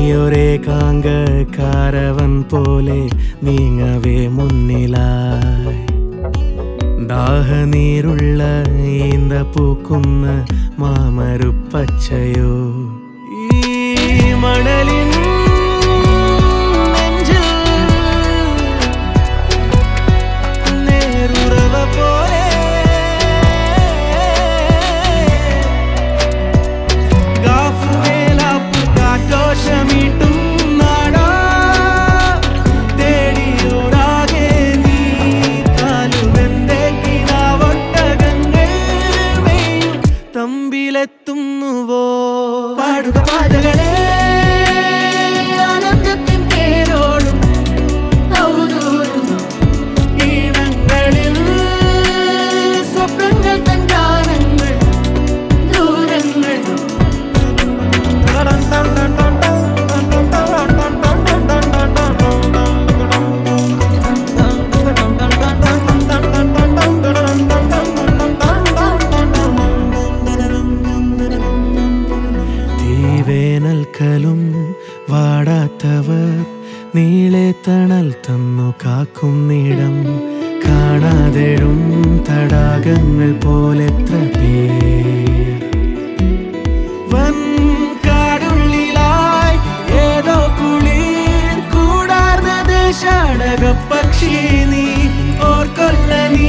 നീയൊരേകാങ്ക caravan പോലെ നീങ്ങവേ മുന്നിലായി ദാഹനീരുള്ള ഈന്ത പൂക്കുന്ന മാമരുപ്പച്ചയോ ഈ മണലിൻ നെഞ്ചിൽ നേരുറവ പോലെ ഗാഫുവേലാപ്പു കാറ്റോഷമീട്ടും നാടാ തേടിയോടാകെ നീ കാലുവെന്തേ കിനാവൊട്ടകങ്ങൾ മെയ്യും തമ്പിലെത്തുന്നുവോ പാടുക പാതകളെ ആനന്ദത്തിൻ തേരോടും ഔദൂരും ഈണങ്ങളിൽ സ്വപ്നങ്ങൾ തൻ ഗാനങ്ങൾ ദൂരങ്ങൾ തീവേനൽക്കലും വാടാത്തവർ നീളെ തണൽ തന്നു കാക്കുന്നിടം കാണാതെഴും തടാകങ്ങൾ പോലെത്ര പേർ വൻ കാടുള്ളിലായി ഏതോ കുളിർ കൂടാർന്ന ദേശാടക പക്ഷി നീ ഓർക്കൊല്ല നീ